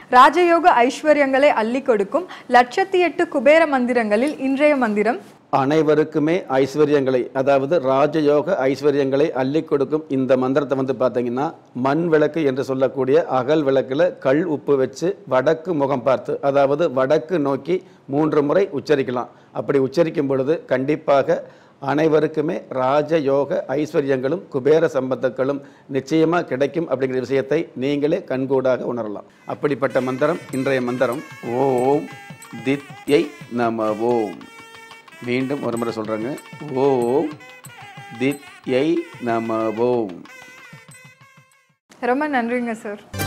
ராஜயோக ஐஸ்வர்யங்களை அள்ளி கொடுக்கும் லட்சத்தி எட்டு குபேர மந்திரங்களில் இன்றைய மந்திரம் அனைவருக்குமே ஐஸ்வர்யங்களை அதாவது ராஜயோக ஐஸ்வர்யங்களை அள்ளி கொடுக்கும் இந்த மந்திரத்தை வந்து பார்த்தீங்கன்னா மண் விளக்கு என்று சொல்லக்கூடிய அகல் விளக்கில் கல் உப்பு வச்சு வடக்கு முகம் பார்த்து அதாவது வடக்கு நோக்கி மூன்று முறை உச்சரிக்கலாம் அப்படி உச்சரிக்கும் பொழுது கண்டிப்பாக அனைவருக்குமே ராஜயோக ஐஸ்வர்யங்களும் குபேர சம்பத்துக்களும் நிச்சயமாக கிடைக்கும் அப்படிங்கிற விஷயத்தை நீங்களே கண்கூடாக உணரலாம் அப்படிப்பட்ட மந்திரம் இன்றைய மந்திரம் ஓம் தித்யை நம ஓம் மீண்டும் ஒரு முறை சொல்கிறேங்க ஓம் தித்யை நம ஓம் ரொம்ப நன்றிங்க சார்